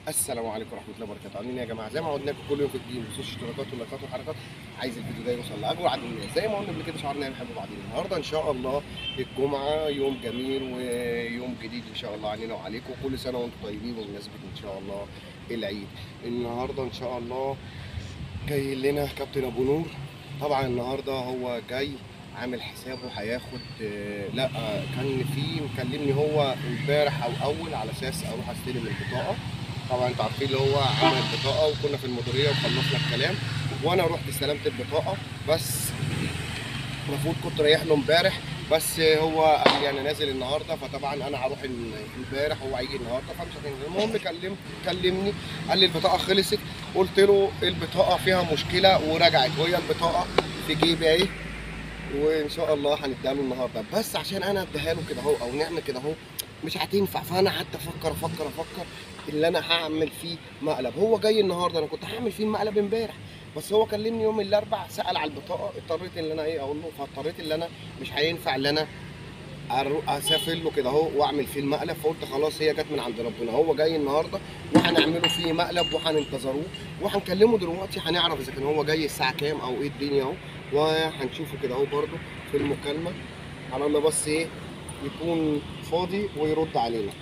السلام عليكم ورحمه الله وبركاته عاملين ايه يا جماعه زي ما قلنا لكم كل يوم في الدين بخصوص اشتراكات ولايكات وحركات عايز الفيديو ده يوصل لاكبر عدد من الناس زي ما قلنا قبل كده شعارنا بنحب بعضينا النهارده ان شاء الله الجمعه يوم جميل ويوم جديد ان شاء الله علينا وعليكم كل سنه وانتم طيبين بمناسبه ان شاء الله العيد النهارده ان شاء الله جاي لنا كابتن ابو نور طبعا النهارده هو جاي عامل حسابه هياخد آه، لا آه، كان في مكلمني هو امبارح او اول على اساس اروح استلم البطاقه طبعا انتوا عارفين اللي هو عمل البطاقه وكنا في المديريه وخلصنا الكلام وانا رحت استلمت البطاقه بس المفروض كنت رايح له امبارح بس هو قال لي انا نازل النهارده فطبعا انا هروح امبارح هو هيجي النهارده فمش هتنزل المهم كلم كلمني قال لي البطاقه خلصت قلت له البطاقه فيها مشكله ورجعت وهي البطاقه في جيبي اهي وان شاء الله هنديها له النهارده بس عشان انا اديها له كده اهو او نعمل كده اهو مش هتنفع فانا قعدت افكر افكر افكر اللي انا هعمل فيه مقلب هو جاي النهارده انا كنت هعمل فيه المقلب امبارح بس هو كلمني يوم الاربع سال على البطاقه اضطريت ان انا ايه اقول له فاضطريت ان انا مش هينفع ان انا أرو- اسافر له كده اهو واعمل فيه المقلب فقلت خلاص هي جت من عند ربنا هو جاي النهارده وهنعمله فيه مقلب وهننتظروه وهنكلمه دلوقتي هنعرف اذا كان هو جاي الساعه كام او ايه الدنيا اهو وهنشوفه كده اهو برده في المكالمه على الله بس ايه يكون فاضي ويرد علينا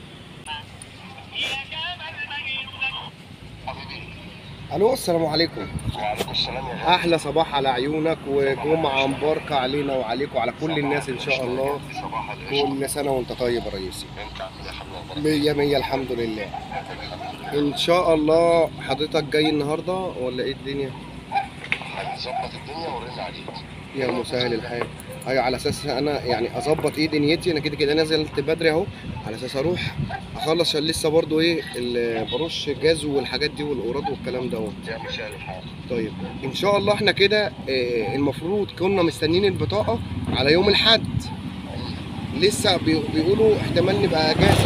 الو السلام عليكم وعليكم السلام يا غالي احلى صباح على عيونك وجمعه مباركه علينا وعليكم وعلى كل الناس ان شاء الله صباح القشطة كل سنه وانت طيب يا ريسي انت عامل ايه يا حبيبي مية مية الحمد لله الحمد لله ان شاء الله حضرتك جاي النهارده ولا ايه الدنيا هنظبط الدنيا ورن عليك يا مسهل الحال ايوه على اساس انا يعني اظبط ايه دنيتي انا كده كده نزلت بدري اهو على اساس اروح اخلص عشان لسه برضو ايه ال- برش جاز والحاجات دي والقراد والكلام دوت يا مساء الحال طيب ان شاء الله احنا كده آه، المفروض كنا مستنيين البطاقه على يوم الاحد لسه بي- بيقولوا احتمال نبقى اجازه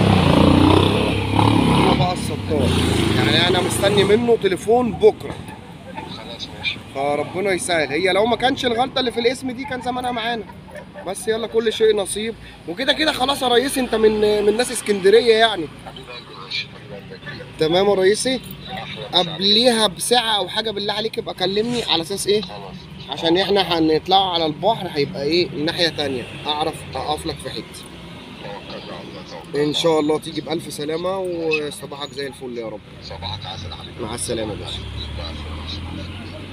هو بقى الستار يعني انا مستني منه تليفون بكره خلاص ماشي فربنا يسهل هي لو ما كانش الغلطه اللي في الاسم دي كان زمانها معانا بس يلا كل شيء نصيب وكده كده خلاص يا ريسي انت من من ناس اسكندريه يعني حبيب قلبي ماشي حبيب قلبي كبير. تمام يا ريسي احلى مساء عليك. قبليها بساعه او حاجه بالله عليك ابقى كلمني على اساس ايه خلاص عشان احنا هنطلع على البحر هيبقى ايه الناحيه تانية اعرف اقف لك في حته توكلنا على الله توكلنا ان شاء الله تيجي بالف سلامه وصباحك زي الفل يا رب صباحك عسل حبيبي مع السلامه يا باشا مع السلامة.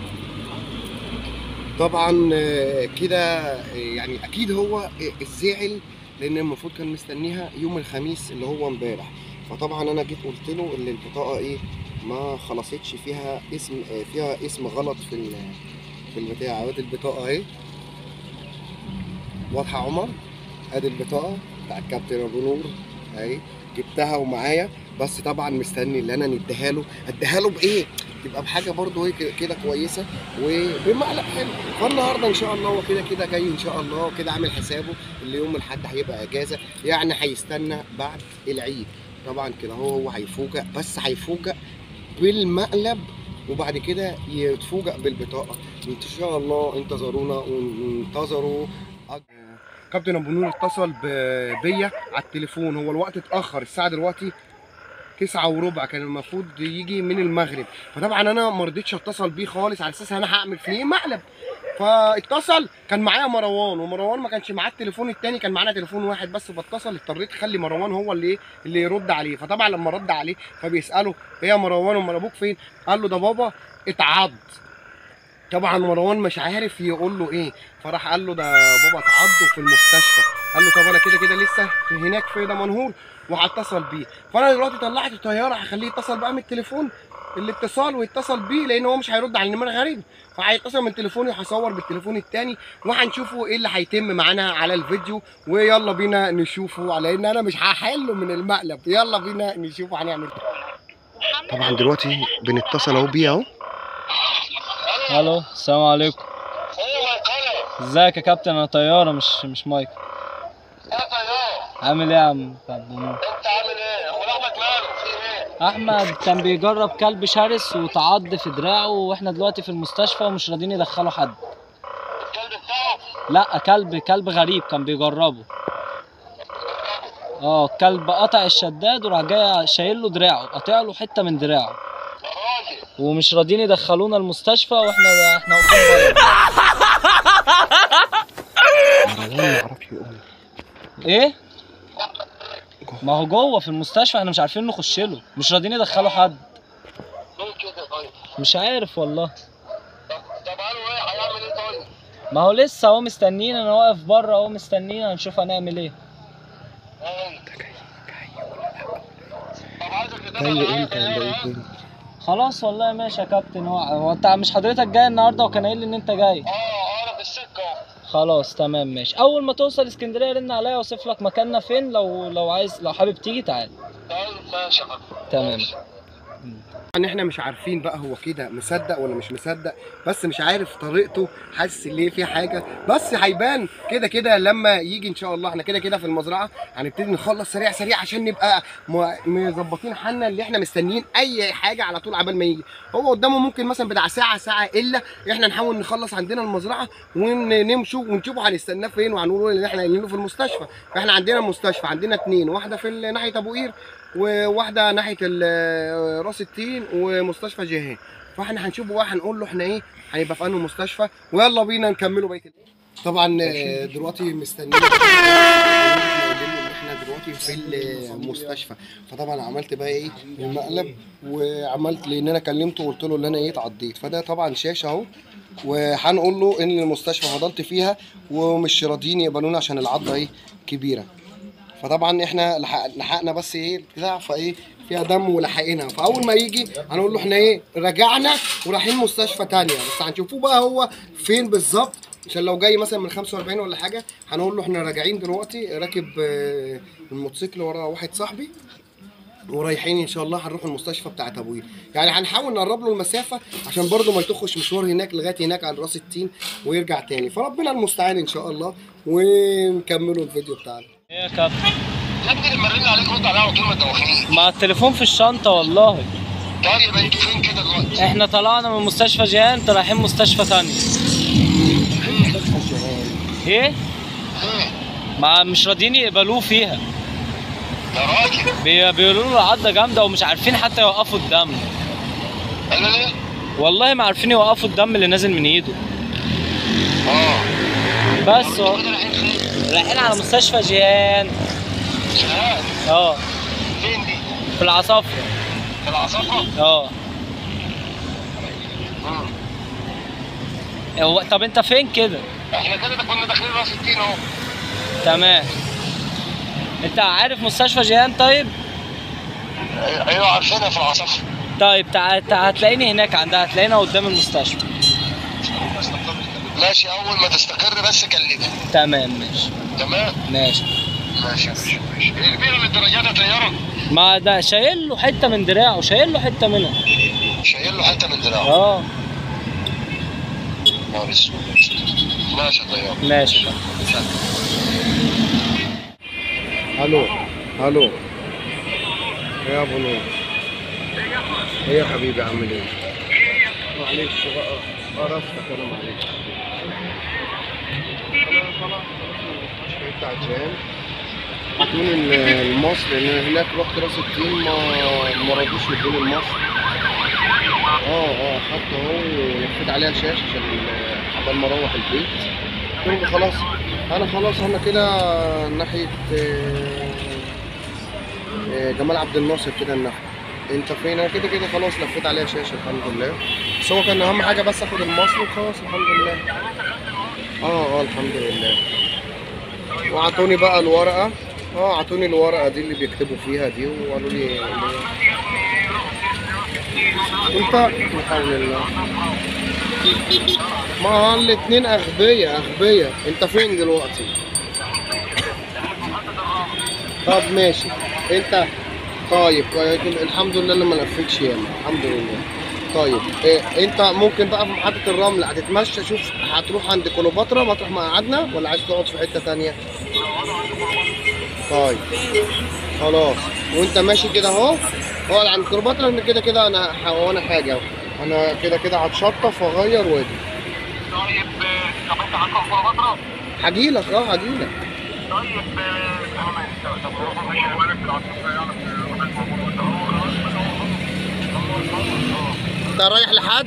طبعا آه، كده آه، يعني اكيد هو آه، الزعل لان المفروض كان مستنيها يوم الخميس اللي هو امبارح فطبعا انا جيت قلت له ان البطاقه ايه ما خلصتش فيها اسم آه، فيها اسم غلط في ال- في البتاع ادي البطاقه اهي واضحه يا عمر ادي البطاقه بتاع الكابتن ابو نور اهي جبتها ومعايا بس طبعا مستني ان انا نديها له اديها له بايه تبقى بحاجه برضو ايه كده- كده كويسه وبمقلب حلو فالنهارده ان شاء الله هو كده كده جاي ان شاء الله وكده عامل حسابه اللي يوم الاحد هيبقى اجازه يعني هيستنى بعد العيد طبعا كده هو هو هيفوجئ بس هيفوجئ بالمقلب وبعد كده يتفوجئ بالبطاقه ان شاء الله انتظرونا وانتظروا كابتن ابو نور اتصل ب- بيا على التليفون هو الوقت اتاخر الساعه دلوقتي تسعة وربع كان المفروض يجي من المغرب فطبعا انا ما رضيتش اتصل بيه خالص على اساس انا هعمل فيه مقلب فاتصل كان معايا مروان ومروان ما كانش معاه التليفون التاني كان معانا تليفون واحد بس فاتصل اضطريت اخلي مروان هو اللي ايه اللي يرد عليه فطبعا لما رد عليه فبيساله ايه يا مروان امال ابوك فين قال له ده بابا اتعض طبعا مروان مش عارف يقول له ايه فراح قال له ده بابا اتعض في المستشفى قال له طب انا كده كده لسه في هناك في دمنهور وهتصل بيه فانا دلوقتي طلعت الطياره هخليه يتصل بقى من التليفون الاتصال ويتصل بيه لان هو مش هيرد على النمره غريب فهيتصل من تليفوني وهصور بالتليفون التاني وهنشوفه ايه اللي هيتم معانا على الفيديو ويلا بينا نشوفه لان انا مش هحله من المقلب يلا بينا نشوفه هنعمل ايه طبعا دلوقتي بنتصل اهو بيه اهو الو السلام عليكم ايه يا مايكل ازيك يا كابتن انا طياره مش مش مايك يا طيار عامل ايه يا عم عبد النور انت عامل ايه امال احمد ماله في ايه احمد كان بيجرب كلب شرس وتعض في دراعه واحنا دلوقتي في المستشفى ومش راضيين يدخلوا حد الكلب بتاعه لا كلب كلب غريب كان بيجربه اه الكلب قطع الشداد وراح جاي شايل له دراعه قاطع له حته من دراعه يا راجل ومش راضيين يدخلونا المستشفى واحنا احنا واقفين بره مروان ما يعرفش يقوم ايه ما هو جوه في المستشفى احنا مش عارفين نخش له مش راضيين يدخلوا حد ليه كده طيب مش عارف والله طب طب قالوا ايه هيعمل ايه طيب ما هو لسه هو مستنيين انا واقف بره اهو مستنيين هنشوف هنعمل ايه ايه طب عايزك تتابع جاي معايا امتى ولا ايه الدنيا؟ خلاص والله ماشي يا كابتن هو هو انت مش حضرتك جاي النهارده وكان قايل لي ان انت جاي اه اه انا في السكه اهو خلاص تمام ماشي اول ما توصل اسكندريه رن عليا اوصف لك مكاننا فين لو لو عايز لو حابب تيجي تعال طيب ماشي يا حبيبي تمام ماشي. ان احنا مش عارفين بقى هو كده مصدق ولا مش مصدق بس مش عارف طريقته حاسس ليه في حاجه بس هيبان كده كده لما يجي ان شاء الله احنا كده كده في المزرعه هنبتدي نخلص سريع سريع عشان نبقى م- مظبطين حالنا اللي احنا مستنيين اي حاجه على طول عبال ما يجي هو قدامه ممكن مثلا بتاع ساعه ساعه الا احنا نحاول نخلص عندنا المزرعه ونمشوا ونشوفوا هنستناه فين وهنقول اللي احنا قايلينه في المستشفى فاحنا عندنا مستشفى عندنا اتنين واحده في ال- ناحيه ابو قير وواحده ناحيه ال- راس التين ومستشفى جهان فاحنا هنشوف بقى هنقول له احنا ايه هيبقى في انه مستشفى ويلا بينا نكملوا بقيه ال- طبعا آه، دلوقتي مستنيين احنا دلوقتي في المستشفى فطبعا عملت بقى ايه المقلب وعملت لان انا كلمته وقلت له ان انا ايه اتعضيت فده طبعا شاشه اهو وهنقول له ان المستشفى فضلت فيها ومش راضيين يقبلونا عشان العضه ايه كبيره فطبعا احنا لحق لحقنا بس ايه بتاع فايه فيها دم ولحقنا فاول ما يجي هنقول له احنا ايه رجعنا ورايحين مستشفى تانية بس هنشوفوه بقى هو فين بالظبط عشان لو جاي مثلا من 45 ولا حاجه هنقول له احنا راجعين دلوقتي راكب آه، الموتوسيكل ورا واحد صاحبي ورايحين ان شاء الله هنروح المستشفى بتاعت ابويا يعني هنحاول نقرب له المسافه عشان برضه ما يطخش مشوار هناك لغايه هناك على راس التين ويرجع تاني فربنا المستعان ان شاء الله ونكملوا الفيديو بتاعنا ايه يا كابتن يا ابني لما رن عليك رد عليا وطول ما انت واخدين مع التليفون في الشنطه والله طيب انتوا فين كده دلوقتي؟ احنا طلعنا من مستشفى جيهان انت رايحين مستشفى تانية ايه فين؟ ما مش راضيين يقبلوه فيها يا راجل بي- بيقولوا له العضه جامده ومش عارفين حتى يوقفوا الدم انا ليه؟ والله ما عارفين يوقفوا الدم اللي نازل من ايده اه بس هو- كده رايحين فين؟ رايحين على مستشفى جيهان شهاد اه فين دي؟ في العصافره في العصافره؟ اه مم. هو طب انت فين كده احنا كده كنا داخلين راس التين اهو تمام انت عارف مستشفى جيهان طيب ايوه عارفينها في العصافره طيب تعال تعال هتلاقيني هناك عندها هتلاقينا قدام المستشفى ماشي اول ما تستقر بس كلمني تمام ماشي تمام ماشي ماشي ماشي ماشي ايه كبيره للدرجات يا طياره ما ده شايل له حته من دراعه شايل له حته منها شايل له حته من دراعه اه نهار اسود ماشي يا طياره ماشي الو الو ايه يا ابو نور ايه يا حبيبي عامل ايه معلش بقى قرفتك انا معلش انا خلاص المستشفى بتاع جان ادوني ال- المصل لان هناك رحت راس التين ما ما رضوش يدوني المصل اه اه حتى اهو لفيت عليها شاشه عشان عبال ما اروح البيت قلت له خلاص انا خلاص انا كده ناحيه آه، آه، جمال عبد الناصر كده الناحيه انت فين انا كده كده خلاص لفيت عليها شاشه الحمد لله بس هو كان اهم حاجه بس اخد المصل وخلاص الحمد لله اه اه الحمد لله وعطوني بقى الورقه اه عطوني الورقه دي اللي بيكتبوا فيها دي وقالوا لي انت لا حول الله ما هو الاتنين اغبياء اغبياء انت فين دلوقتي طب ماشي انت طيب كويس. الحمد لله اللي ما لفتش ياما الحمد لله طيب إيه انت ممكن بقى في محطة الرمل هتتمشى شوف هتروح عند كليوباترا مطرح ما قعدنا ولا عايز تقعد في حتة تانية طيب خلاص وانت ماشي كده اهو اقعد عند كليوباترا ان كده كده انا ه- وانا حاجة اهو انا كده كده هتشطف واغير واجي طيب طب انت عندك فتره هجيلك اه هجيلك طيب انت رايح لحد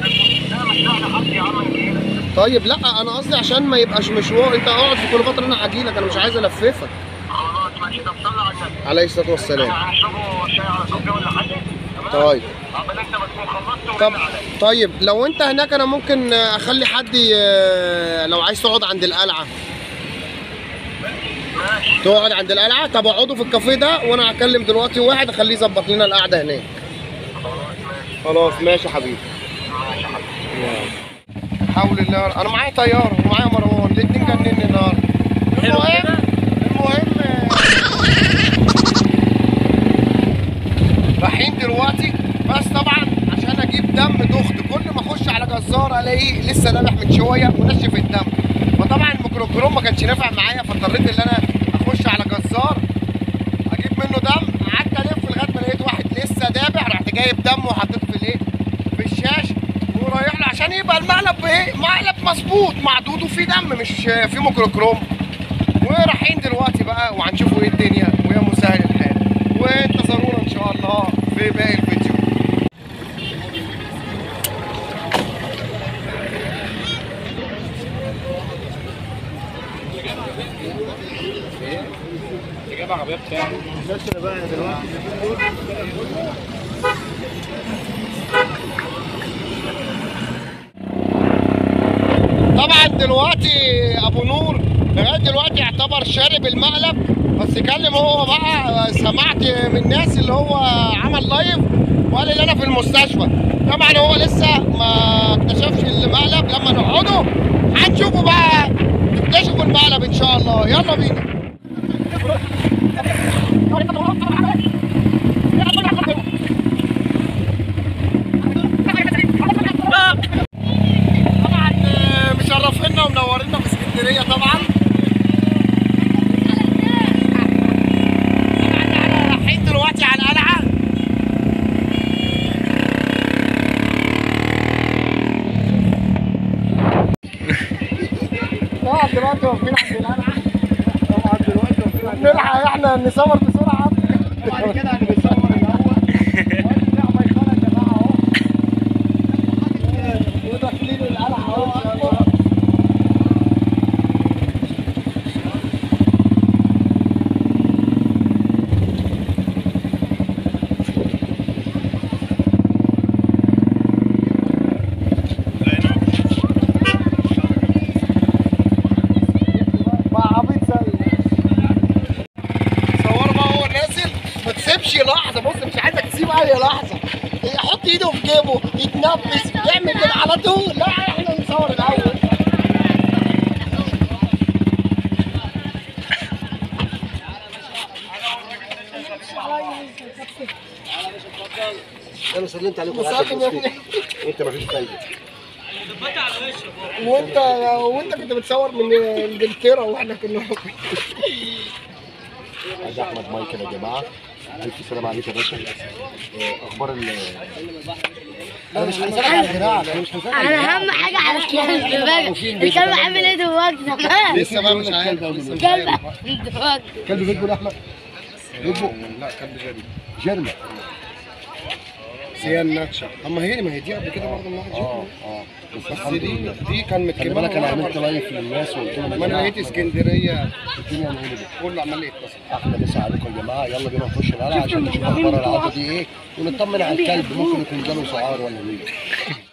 طيب لا انا قصدي عشان ما يبقاش مشوار انت اقعد في كل فتره انا هجيلك انا مش عايز الففك خلاص ماشي طب صلي على النبي عليه الصلاه والسلام هنشربوا شاي على كوبايه ولا حاجه طيب قبل انت ما تكون خلصت طب ورن عليا طيب لو انت هناك انا ممكن اخلي حد ي- لو عايز تقعد عند القلعه ماشي تقعد عند القلعه طب اقعدوا في الكافيه ده وانا هكلم دلوقتي واحد اخليه يظبط لنا القعده هناك خلاص ماشي يا حبيبي حول الله انا معايا طياره ومعايا مروان الاثنين جنني النهارده المهم المهم رايحين دلوقتي بس طبعا عشان اجيب دم ضغط كل ما اخش على جزار الاقيه لسه نابح من شويه ونشف الدم فطبعا الميكروكروم ما كانش نافع معايا فاضطريت ان انا اخش على جزار اجيب منه دم قعدت الف لغايه ما لقيت واحد لسه دابح رحت جايب دم وحطيته في الايه في الشاش ورايح له عشان يبقى المقلب ايه مقلب مظبوط معدود وفيه دم مش فيه ميكروكروم ورايحين دلوقتي بقى وهنشوفوا ايه الدنيا ويا مسهل الحال وانتظرونا ان شاء الله في باقي الفيديو طبعا دلوقتي ابو نور لغايه دلوقتي يعتبر شارب المقلب بس كلم هو بقى سمعت من الناس اللي هو عمل لايف وقال لي انا في المستشفى طبعا هو لسه ما اكتشفش المقلب لما نقعده هنشوفه بقى نكتشف المقلب ان شاء الله يلا بينا طبعا آه، مشرفينا ومنورينا في اسكندريه طبعا طبعا احنا رايحين دلوقتي على القلعه طبعا دلوقتي واقفين عند القلعه طبعا دلوقتي واقفين نلحق احنا نصور بسرعه وبعد كده هنصور الاول النعمه يا جماعه اهو وداخلين القلعه اهو ان شاء الله مع عبيط زي صور بقى هو نازل ما تسيبش لحظه بص مش عايزك تسيب اي لحظه يحط ايده في جيبه يتنفس يعمل كده على طول لا احنا نصور الاول انا سلمت عليكم مسلم يا ابني انت مفيش فايده وانت وانت كنت بتصور من انجلترا واحنا كنا عايز احمد مايكل يا جماعه الف سلام عليك يا باشا آه، اخبار ال انا مش هنسالك على الدراع انا مش هنسالك على انا اهم حاجه على الكلب بقى الكلب عامل ايه دلوقتي تمام لسه بقى مش عارف لسه مش الكلب عارف عامل دلوقتي كلب بيجبو احمد بيجبو لا كلب جري جيرمي سيان ناتشا اما هي ما هي دي قبل كده برضه الواحد اه شافها اه بس بس الحمد دي لله دي كان خلي متكلم بالك انا عملت لايف للناس وقلت لهم يا ما انا جماعة، لقيت اسكندريه الدنيا نقلبت كله عمال يتصل احلى مسا عليكم يا جماعه يلا بينا نخش القلعه عشان نشوف اخبار العضه دي ايه ونطمن على الكلب ممكن يكون جاله سعار ولا ايه